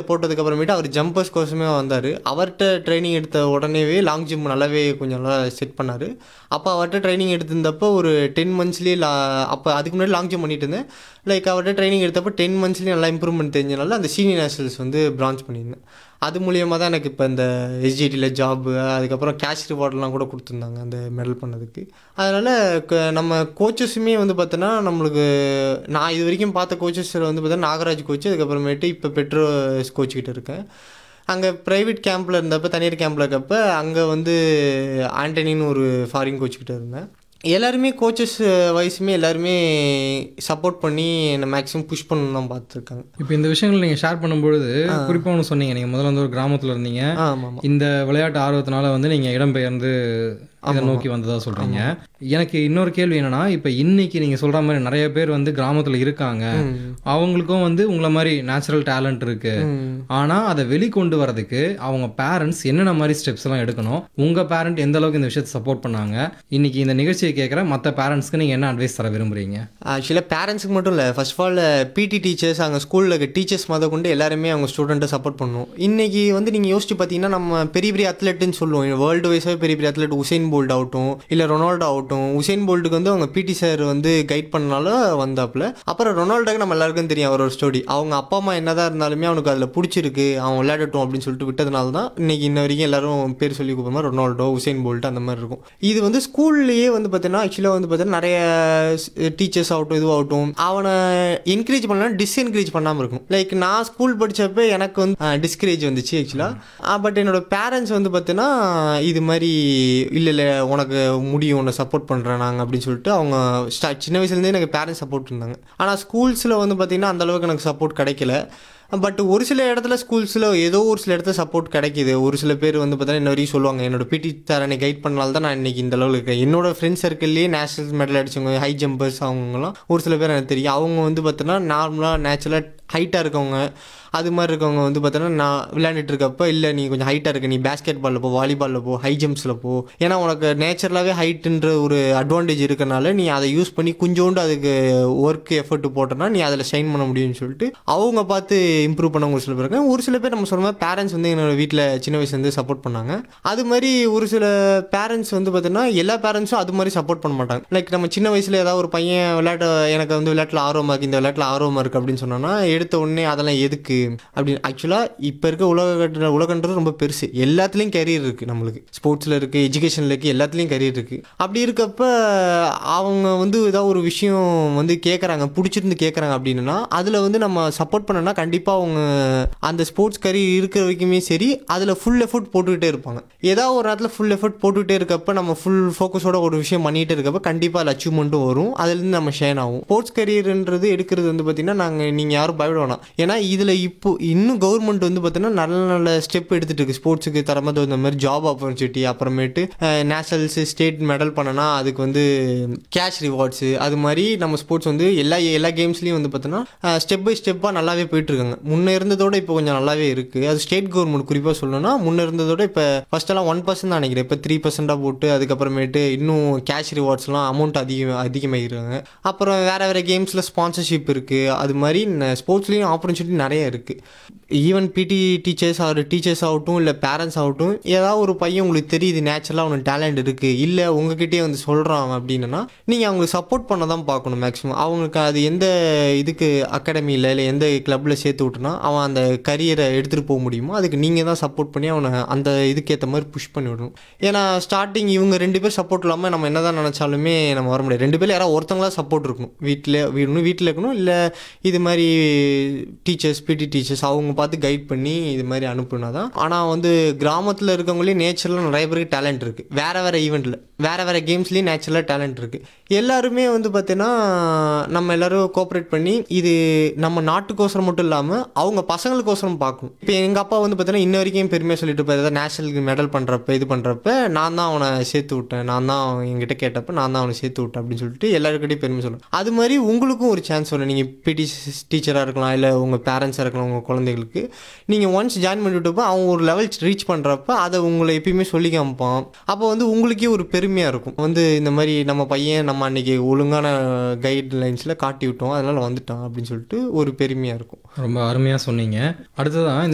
போட்டதுக்கு அப்புறமேட்டு அவர் ஜம்பர்ஸ் கோசமே வந்தார் அவர்கிட்ட ட்ரைனிங் எடுத்த உடனேவே லாங் ஜம்ப் நல்லாவே கொஞ்சம் நல்லா செட் பண்ணார் அப்போ அவர்கிட்ட ட்ரைனிங் எடுத்திருந்தப்போ ஒரு டென் மந்த்ஸ்லேயே லா அப்போ அதுக்கு முன்னாடி லாங் ஜம்ப் பண்ணிட்டு இருந்தேன் லைக் அவர்கிட்ட ட்ரைனிங் எடுத்தப்போ டென் மந்த்ஸ்லேயே நல்லா இம்ப்ரூவ்மெண்ட் தெரிஞ்சனால அந்த சீனியர் நேஷனல்ஸ் வந்து பிரான்ச் பண்ணியிருந்தேன் அது மூலியமாக தான் எனக்கு இப்போ இந்த எஸ்ஜிடியில் ஜாப்பு அதுக்கப்புறம் கேஷ் ரிவார்ட்லாம் கூட கொடுத்துருந்தாங்க அந்த மெடல் பண்ணதுக்கு அதனால் நம்ம கோச்சஸுமே வந்து பார்த்தோன்னா நம்மளுக்கு நான் இது வரைக்கும் பார்த்த கோச்சஸில் வந்து பார்த்தா நாகராஜ் கோச் அதுக்கப்புறமேட்டு இப்போ பெட்ரோ கோச் கிட்ட இருக்கேன் அங்கே ப்ரைவேட் கேம்பில் இருந்தப்போ தனியார் கேம்பில் இருக்கப்ப அங்கே வந்து ஆண்டனின்னு ஒரு ஃபாரின் கோச் கிட்ட இருந்தேன் எல்லாருமே கோச்சஸ் வயசுமே எல்லாருமே சப்போர்ட் பண்ணி என்னை மேக்ஸிமம் புஷ் பண்ணணும் தான் பார்த்துருக்காங்க இப்போ இந்த விஷயங்கள் நீங்கள் ஷேர் பண்ணும்பொழுது குறிப்பாக ஒன்று சொன்னீங்க நீங்கள் முதல்ல வந்து ஒரு கிராமத்தில் இருந்தீங்க ஆமாம் ஆமாம் இந்த விளையாட்டு ஆர்வத்தினால வந்து நீங்கள் இடம்பெயர்ந்து இதை நோக்கி வந்ததா சொல்கிறீங்க எனக்கு இன்னொரு கேள்வி என்னன்னா இப்போ இன்னைக்கு நீங்கள் சொல்கிற மாதிரி நிறைய பேர் வந்து கிராமத்தில் இருக்காங்க அவங்களுக்கும் வந்து உங்களை மாதிரி நேச்சுரல் டேலண்ட் இருக்கு ஆனால் அதை வெளிக்கொண்டு வரதுக்கு அவங்க பேரண்ட்ஸ் என்னென்ன மாதிரி ஸ்டெப்ஸ் எல்லாம் எடுக்கணும் உங்கள் பேரண்ட் எந்த அளவுக்கு இந்த விஷயத்தை சப்போர்ட் பண்ணாங்க இன்னைக்கு இந்த நிகழ்ச்சியை கேட்குற மற்ற பேரண்ட்ஸ்க்கு நீங்கள் என்ன அட்வைஸ் தர விரும்புறீங்க ஆக்சுவலாக பேரண்ட்ஸுக்கு மட்டும் இல்லை first of all PT teachers அங்கே ஸ்கூலில் இருக்க டீச்சர்ஸ் முத கொண்டு எல்லாருமே அவங்க ஸ்டூடெண்ட்டை சப்போர்ட் பண்ணணும் இன்றைக்கி வந்து நீங்கள் யோசிச்சு பார்த்தீங்கன்னா நம்ம பெரிய பெரிய அத்லெட்டுன்னு சொல்லுவோம் வேர்ல்டு வைஸாக பெரிய பெரிய அத்லெட் உசைன் போல்ட் ஆகட்டும் இல்லை ரொனால்டோ ஆகட்டும் உசைன் போல்ட்டுக்கு வந்து அவங்க பிடி சார் வந்து கைட் பண்ணனால வந்தாப்புல அப்புறம் ரொனால்டோக்கு நம்ம எல்லாருக்கும் தெரியும் அவர் ஒரு ஸ்டோரி அவங்க அப்பா அம்மா என்னதான் இருந்தாலுமே அவனுக்கு அதில் பிடிச்சிருக்கு அவன் விளையாடட்டும் அப்படின்னு சொல்லிட்டு விட்டதுனால தான் இன்னைக்கு இன்ன வரைக்கும் எல்லாரும் பேர் சொல்லி கூப்பிடுற மாதிரி ரொனால்டோ உசைன் போல்ட் அந்த மாதிரி இருக்கும் இது வந்து ஸ்கூல்லேயே வந்து பார்த்தீங்கன்னா ஆக்சுவலாக வந்து பார்த்தீங்கன்னா நிறைய டீச்சர்ஸ் ஆகட்டும் இதுவாகட்டும் அவனை என்கரேஜ் பண்ணலாம் டிஸ்என்கரேஜ் பண்ணாமல் இருக்கும் லைக் நான் ஸ்கூல் படித்தப்ப எனக்கு வந்து டிஸ்கரேஜ் வந்துச்சு ஆக்சுவலாக பட் என்னோட பேரண்ட்ஸ் வந்து பார்த்தீங்கன்னா இது மாதிரி இல்லை இல்லை உனக்கு முடியும் உன்னை சப்போர்ட் பண்ணுறேன் நாங்கள் அப்படின்னு சொல்லிட்டு அவங்க ஸ்டா சின்ன வயசுலேருந்தே எனக்கு பேரண்ட்ஸ் சப்போர்ட் இருந்தாங்க ஆனால் ஸ்கூல்ஸில் வந்து பார்த்தீங்கன்னா அந்த அளவுக்கு எனக்கு சப்போர்ட் கிடைக்கல பட் ஒரு சில இடத்துல ஸ்கூல்ஸில் ஏதோ ஒரு சில இடத்துல சப்போர்ட் கிடைக்கிது ஒரு சில பேர் வந்து பார்த்தீங்கன்னா இன்ன வரையும் சொல்லுவாங்க என்னோட பிடி தரனை கைட் பண்ணால தான் நான் இன்னைக்கு இந்த லெவலில் இருக்கேன் என்னோட ஃப்ரெண்ட்ஸ் சர்க்கிள்லேயே நேஷனல் மெடல் அடிச்சவங்க ஹை ஜம்பர்ஸ் அவங்கலாம் ஒரு சில பேர் எனக்கு தெரியும் அவங்க வந்து பார்த்தோன்னா நார்மலாக நேச்சுரலாக ஹைட்டாக இருக்கவங்க அது மாதிரி இருக்கவங்க வந்து பார்த்தோன்னா நான் விளையாண்டுட்டு இருக்கப்ப இல்லை நீ கொஞ்சம் ஹைட்டாக இருக்க நீ பேஸ்கெட் பாலில் போ வாலிபாலில் போ ஹை ஜம்ப்ஸில் போ ஏன்னா உனக்கு நேச்சுரலாகவே ஹைட்டுன்ற ஒரு அட்வான்டேஜ் இருக்கனால நீ அதை யூஸ் பண்ணி கொஞ்சோண்டு அதுக்கு ஒர்க் எஃபர்ட் போட்டோன்னா நீ அதில் ஷைன் பண்ண முடியும்னு சொல்லிட்டு அவங்க பார்த்து இம்ப்ரூவ் பண்ணவங்க ஒரு சில பேர் இருக்காங்க ஒரு சில பேர் நம்ம சொன்ன மாதிரி பேரண்ட்ஸ் வந்து என்னோட வீட்டில் சின்ன வயசுலேருந்து சப்போர்ட் பண்ணாங்க அது மாதிரி ஒரு சில பேரண்ட்ஸ் வந்து பார்த்தீங்கன்னா எல்லா பேரண்ட்ஸும் அது மாதிரி சப்போர்ட் பண்ண மாட்டாங்க லைக் நம்ம சின்ன வயசில் ஏதாவது ஒரு பையன் விளையாட்டு எனக்கு வந்து விளையாட்டில் ஆர்வமாக இருக்குது இந்த விளையாட்டில் ஆர்வமாக இருக்குது அப்படின்னு சொன்னோன்னா எடுத்த உடனே அதெல்லாம் எதுக்கு அப்படின்னு ஆக்சுவலாக இப்போ இருக்க உலக உலகன்றது ரொம்ப பெருசு எல்லாத்துலேயும் கரியர் இருக்குது நம்மளுக்கு ஸ்போர்ட்ஸில் இருக்குது எஜுகேஷனில் இருக்குது எல்லாத்துலேயும் கரியர் இருக்குது அப்படி இருக்கப்ப அவங்க வந்து ஏதாவது ஒரு விஷயம் வந்து கேட்குறாங்க பிடிச்சிருந்து கேட்குறாங்க அப்படின்னா அதில் வந்து நம்ம சப்போர்ட் பண்ணோன்னா கண்டிப்பாக அவங்க அந்த ஸ்போர்ட்ஸ் கரியர் இருக்கிற வரைக்குமே சரி அதில் ஃபுல் எஃபர்ட் போட்டுக்கிட்டே இருப்பாங்க ஏதாவது ஒரு நேரத்தில் ஃபுல் எஃபர்ட் போட்டுக்கிட்டே இருக்கப்ப நம்ம ஃபுல் ஃபோக்கஸோட ஒரு விஷயம் பண்ணிகிட்டே இருக்கப்ப கண்டிப்பாக அதில் அச்சீவ்மெண்ட்டும் வரும் அதுலேருந்து நம்ம ஷேன் ஆகும் ஸ்போர்ட்ஸ் கரியர்ன்றது எடுக்கிறது வந்து பார்த்திங்கன்னா நாங்கள் நீங்கள் யாரும் பயப்பட வேணாம் ஏன்னா இதில் இப்போ இன்னும் கவர்மெண்ட் வந்து பார்த்தீங்கன்னா நல்ல நல்ல ஸ்டெப் எடுத்துகிட்டு இருக்கு ஸ்போர்ட்ஸுக்கு தரமது இந்த மாதிரி ஜாப் ஆப்பர்ச்சுனிட்டி அப்புறமேட்டு நேஷனல்ஸு ஸ்டேட் மெடல் பண்ணனா அதுக்கு வந்து கேஷ் ரிவார்ட்ஸு அது மாதிரி நம்ம ஸ்போர்ட்ஸ் வந்து எல்லா எல்லா கேம்ஸ்லேயும் வந்து பார்த்தோன்னா ஸ்டெப் பை ஸ்டெப்பாக நல்லாவே போயிட்டுருக்காங்க முன்னே இருந்ததோட இப்போ கொஞ்சம் நல்லாவே இருக்குது அது ஸ்டேட் கவர்மெண்ட் குறிப்பாக சொல்லணும்னா முன்னே இருந்ததோட இப்போ ஃபஸ்ட்டெல்லாம் ஒன் பர்சன்ட் தான் நினைக்கிறேன் இப்போ த்ரீ பர்சென்ட்டாக போட்டு அதுக்கப்புறமேட்டு இன்னும் கேஷ் ரிவார்ட்ஸ்லாம் அமௌண்ட் அதிகம் அதிகமாகிருக்காங்க அப்புறம் வேறு வேறு கேம்ஸில் ஸ்பான்சர்ஷிப் இருக்குது அது மாதிரி ஸ்போர்ட்ஸ்லேயும் ஆப்பர்ச்சுனிட்டி நிறைய இருக்குது ஈவன் பிடி டீச்சர்ஸ் ஆர் டீச்சர்ஸ் ஆகட்டும் இல்லை பேரண்ட்ஸ் ஆகட்டும் ஏதாவது ஒரு பையன் உங்களுக்கு தெரியுது நேச்சுரலாக அவனுக்கு டேலண்ட் இருக்குது இல்லை உங்ககிட்டயே வந்து சொல்கிறான் அப்படின்னா நீங்கள் அவங்களுக்கு சப்போர்ட் பண்ண தான் பார்க்கணும் மேக்ஸிமம் அவங்களுக்கு அது எந்த இதுக்கு அகாடமியில் இல்லை எந்த கிளப்பில் சேர்த்து விட்டுனா அவன் அந்த கரியரை எடுத்துகிட்டு போக முடியுமோ அதுக்கு நீங்கள் தான் சப்போர்ட் பண்ணி அவனை அந்த இதுக்கேற்ற மாதிரி புஷ் பண்ணி விடணும் ஏன்னா ஸ்டார்டிங் இவங்க ரெண்டு பேர் சப்போர்ட் இல்லாமல் நம்ம என்ன தான் நினச்சாலுமே நம்ம வர முடியாது ரெண்டு பேர் யாராவது ஒருத்தங்களா சப்போர்ட் இருக்கணும் வீட்டில் வீடணும் வீட்டில் இருக்கணும் இல்லை இது மாதிரி டீச்சர்ஸ் பிடி டீச்சர்ஸ் அவங்க பார்த்து கைட் பண்ணி இது மாதிரி அனுப்புனா தான் ஆனால் வந்து கிராமத்தில் இருக்கவங்களே நேச்சுரலாக நிறைய பேருக்கு டேலண்ட் இருக்குது வேறு வேறு ஈவெண்ட்டில் வேறு வேறு கேம்ஸ்லேயும் நேச்சுரலாக டேலண்ட் இருக்குது எல்லாருமே வந்து பார்த்தீங்கன்னா நம்ம எல்லோரும் கோஆப்ரேட் பண்ணி இது நம்ம நாட்டுக்கோசரம் மட்டும் இல்லாமல் அவங்க பசங்களுக்கோசரம் பார்க்கணும் இப்போ எங்கள் அப்பா வந்து பார்த்தீங்கன்னா இன்ன வரைக்கும் பெருமையாக சொல்லிட்டு இருப்பார் ஏதாவது நேஷனலுக்கு மெடல் பண்ணுறப்ப இது பண்ணுறப்ப நான் தான் அவனை சேர்த்து விட்டேன் நான் தான் அவன் என்கிட்ட கேட்டப்ப நான் தான் அவனை சேர்த்து விட்டேன் அப்படின்னு சொல்லிட்டு எல்லாருக்கிட்டையும் பெருமை சொல்லணும் அது மாதிரி உங்களுக்கும் ஒரு சான்ஸ் வரும் நீங்கள் பிடி டீச்சராக இருக்கலாம் இல்லை உங்கள் பேரண்ட்ஸாக இருக்கலாம் உங்கள் குழந்தைகளுக்கு நீங்கள் ஒன்ஸ் ஜாயின் பண்ணிவிட்டப்போ அவன் ஒரு லெவல் ரீச் பண்ணுறப்ப அதை உங்களை எப்பயுமே சொல்லி காமிப்பான் அப்போ வந்து உங்களுக்கே ஒரு பெருமையாக இருக்கும் வந்து இந்த மாதிரி நம்ம பையன் நம்ம அன்றைக்கி ஒழுங்கான கைட் லைன்ஸில் காட்டி விட்டோம் அதனால் வந்துட்டான் அப்படின்னு சொல்லிட்டு ஒரு பெருமையாக இருக்கும் ரொம்ப அருமையாக சொன்னீங்க அடுத்ததான் இந்த